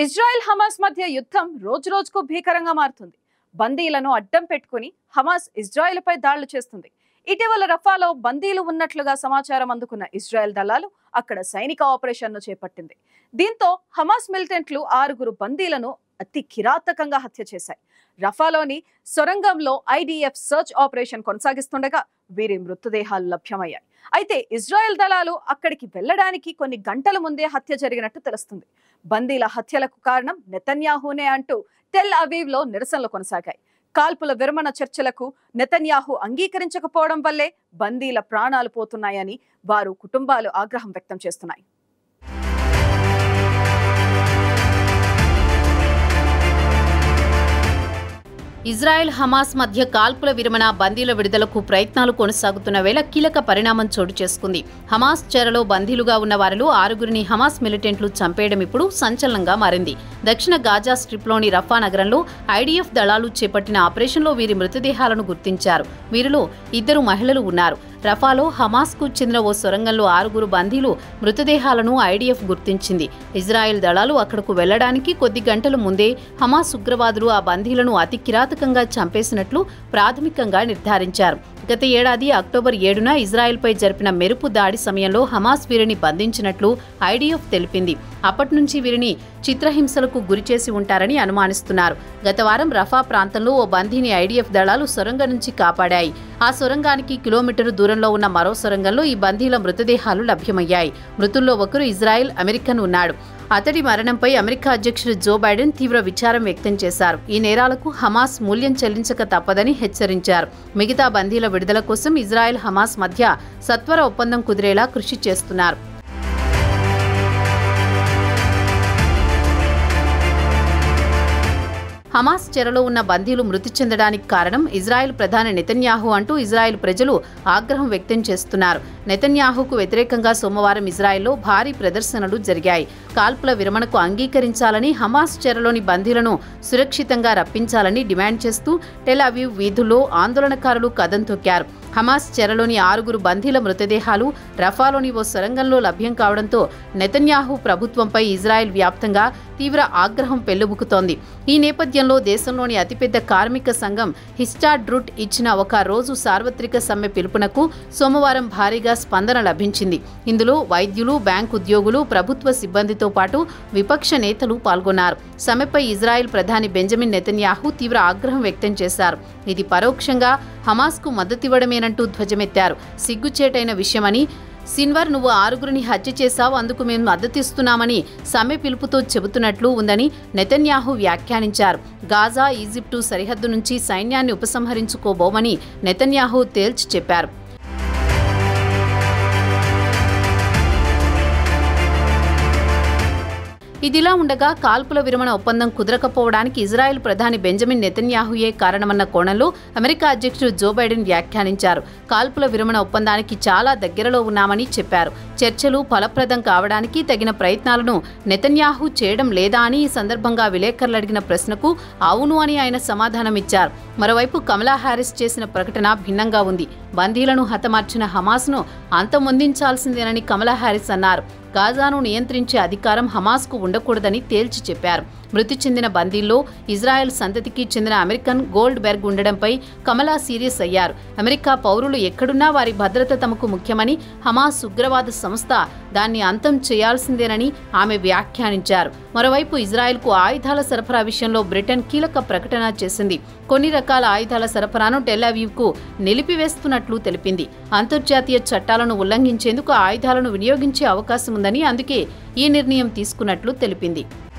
Israel Hamas మధ్య యుద్ధం రోజురోజుకు భీకరంగా మారుతుంది బందీలను అడ్డం పెట్టుకుని హమాస్ ఇజ్రాయెల్పై దాడులు చేస్తుంది ఇటీవల రఫాలో బందీలు ఉన్నట్లుగా సమాచారం అందుకున్న ఇజ్రాయెల్ దళాలు అక్కడ సైనిక ఆపరేషన్ను చేపట్టింది దీంతో హమాస్ మిలిటెంట్లు ఆరుగురు బందీలను అతి కిరాతకంగా హత్య చేశాయి రఫాలోని సొరంగంలో ఐడిఎఫ్ సర్చ్ ఆపరేషన్ కొనసాగిస్తుండగా వీరి మృతదేహాలు లభ్యమయ్యాయి అయితే ఇజ్రాయెల్ దళాలు అక్కడికి వెళ్లడానికి కొన్ని గంటల ముందే హత్య జరిగినట్టు తెలుస్తుంది బందీల హత్యలకు కారణం నెతన్యాహునే అంటూ టెల్ అవీవ్లో నిరసనలు కొనసాగాయి కాల్పుల విరమణ చర్చలకు నెతన్యాహు అంగీకరించకపోవడం వల్లే బందీల ప్రాణాలు పోతున్నాయని వారు కుటుంబాలు ఆగ్రహం వ్యక్తం చేస్తున్నాయి ఇజ్రాయెల్ హమాస్ మధ్య కాల్పుల విరమణ బందీల విడుదలకు ప్రయత్నాలు కొనసాగుతున్న వేళ కీలక పరిణామం చోటు చేసుకుంది హమాస్ చెరలో బందీలుగా ఉన్న వారిలో ఆరుగురిని హమాస్ మిలిటెంట్లు చంపేయడం ఇప్పుడు సంచలనంగా మారింది దక్షిణ గాజా స్ట్రిప్లోని రఫా నగరంలో ఐడీఎఫ్ దళాలు చేపట్టిన ఆపరేషన్లో వీరి మృతదేహాలను గుర్తించారు వీరిలో ఇద్దరు మహిళలు ఉన్నారు రఫాలో హమాస్కు చెందిన ఓ సొరంగంలో ఆరుగురు బందీలు మృతదేహాలను ఐడీఎఫ్ గుర్తించింది ఇజ్రాయెల్ దళాలు అక్కడకు వెళ్లడానికి కొద్ది గంటల ముందే హమాస్ ఉగ్రవాదులు ఆ బందీలను అతి కిరాతకంగా చంపేసినట్లు ప్రాథమికంగా నిర్ధారించారు గత ఏడాది అక్టోబర్ ఏడున ఇజ్రాయెల్పై జరిపిన మెరుపు దాడి సమయంలో హమాస్ వీరిని బంధించినట్లు ఐడీఎఫ్ తెలిపింది అప్పటి నుంచి వీరిని చిత్రహింసలకు గురిచేసి ఉంటారని అనుమానిస్తున్నారు గత వారం రఫా ప్రాంతంలో ఓ బందీని ఐడీఎఫ్ దళాలు సొరంగం నుంచి కాపాడాయి ఆ సొరంగానికి కిలోమీటరు దూరంలో ఉన్న మరో సొరంగంలో ఈ బందీల మృతదేహాలు లభ్యమయ్యాయి మృతుల్లో ఒకరు ఇజ్రాయెల్ అమెరికన్ ఉన్నాడు అతడి మరణంపై అమెరికా అధ్యక్షుడు జో బైడెన్ తీవ్ర విచారం వ్యక్తం చేశారు ఈ నేరాలకు హమాస్ మూల్యం చెల్లించక తప్పదని హెచ్చరించారు మిగతా బందీల విడుదల కోసం ఇజ్రాయెల్ హమాస్ మధ్య సత్వర ఒప్పందం కుదిరేలా కృషి చేస్తున్నారు హమాస్ చెరలో ఉన్న బందీలు మృతి చెందడానికి కారణం ఇజ్రాయెల్ ప్రధాని నెతన్యాహు అంటూ ఇజ్రాయెల్ ప్రజలు ఆగ్రహం వ్యక్తం చేస్తున్నారు నెతన్యాహుకు వ్యతిరేకంగా సోమవారం ఇజ్రాయెల్లో భారీ ప్రదర్శనలు జరిగాయి కాల్పుల విరమణకు అంగీకరించాలని హమాస్ చెరలోని బందీలను సురక్షితంగా రప్పించాలని డిమాండ్ చేస్తూ టెల్ అవీవ్ వీధుల్లో ఆందోళనకారులు కదం తొక్కారు హమాస్ చెరలోని ఆరుగురు బందీల మృతదేహాలు రఫాలోని ఓ సొరంగంలో లభ్యం కావడంతో నెతన్యాహు ప్రభుత్వంపై ఇజ్రాయెల్ వ్యాప్తంగా తీవ్ర ఆగ్రహం పెల్లుబుకుతోంది ఈ నేపథ్యంలో దేశంలోని అతిపెద్ద కార్మిక సంఘం హిస్టాడ్రూట్ ఇచ్చిన ఒక రోజు సార్వత్రిక సమ్మె పిలుపునకు సోమవారం భారీగా స్పందన లభించింది ఇందులో వైద్యులు బ్యాంక్ ఉద్యోగులు ప్రభుత్వ సిబ్బందితో పాటు విపక్ష నేతలు పాల్గొన్నారు సమ్మెపై ఇజ్రాయెల్ ప్రధాని బెంజమిన్ నెతన్యాహు తీవ్ర ఆగ్రహం వ్యక్తం చేశారు ఇది పరోక్షంగా హమాస్కు మద్దతివ్వడమేనంటూ ధ్వజమెత్తారు సిగ్గుచేటైన విషయమని సిన్వర్ నువ్వు ఆరుగురిని హత్య చేశావు అందుకు మేము మద్దతిస్తున్నామని సమ్మె పిలుపుతో చెబుతున్నట్లు ఉందని నెతన్యాహు వ్యాఖ్యానించారు గాజా ఈజిప్టు సరిహద్దు నుంచి సైన్యాన్ని ఉపసంహరించుకోబోమని నెతన్యాహు తేల్చి చెప్పారు ఇదిలా ఉండగా కాల్పుల విరమణ ఒప్పందం కుదరకపోవడానికి ఇజ్రాయెల్ ప్రధాని బెంజమిన్ నెతన్యాహుయే కారణమన్న కోణంలో అమెరికా అధ్యక్షుడు జో బైడెన్ వ్యాఖ్యానించారు కాల్పుల విరమణ ఒప్పందానికి చాలా దగ్గరలో ఉన్నామని చెప్పారు చర్చలు ఫలప్రదం కావడానికి తగిన ప్రయత్నాలను నెతన్యాహు చేయడం లేదా అని ఈ సందర్భంగా విలేకరులు అడిగిన ప్రశ్నకు అవును అని ఆయన సమాధానమిచ్చారు మరోవైపు కమలా హ్యారిస్ చేసిన ప్రకటన భిన్నంగా ఉంది బందీలను హతమార్చిన హమాస్ను అంతమొందించాల్సిందేనని కమలా హ్యారిస్ అన్నారు గాజాను నియంత్రించే అధికారం హమాస్కు ఉండకూడదని తేల్చి చెప్పారు మృతి చెందిన బందీల్లో ఇజ్రాయెల్ సంతతికి చెందిన అమెరికన్ గోల్డ్ బెర్గ్ ఉండడంపై కమలా సీరియస్ అయ్యారు అమెరికా పౌరులు ఎక్కడున్నా వారి భద్రత తమకు ముఖ్యమని హమాస్ ఉగ్రవాద సంస్థ దాన్ని అంతం చేయాల్సిందేనని ఆమె వ్యాఖ్యానించారు మరోవైపు ఇజ్రాయెల్కు ఆయుధాల సరఫరా విషయంలో బ్రిటన్ కీలక ప్రకటన చేసింది కొన్ని రకాల ఆయుధాల సరఫరాను టెల్అవీవ్కు నిలిపివేస్తున్నట్లు తెలిపింది అంతర్జాతీయ చట్టాలను ఉల్లంఘించేందుకు ఆయుధాలను వినియోగించే అవకాశం ఉందని అందుకే ఈ నిర్ణయం తీసుకున్నట్లు తెలిపింది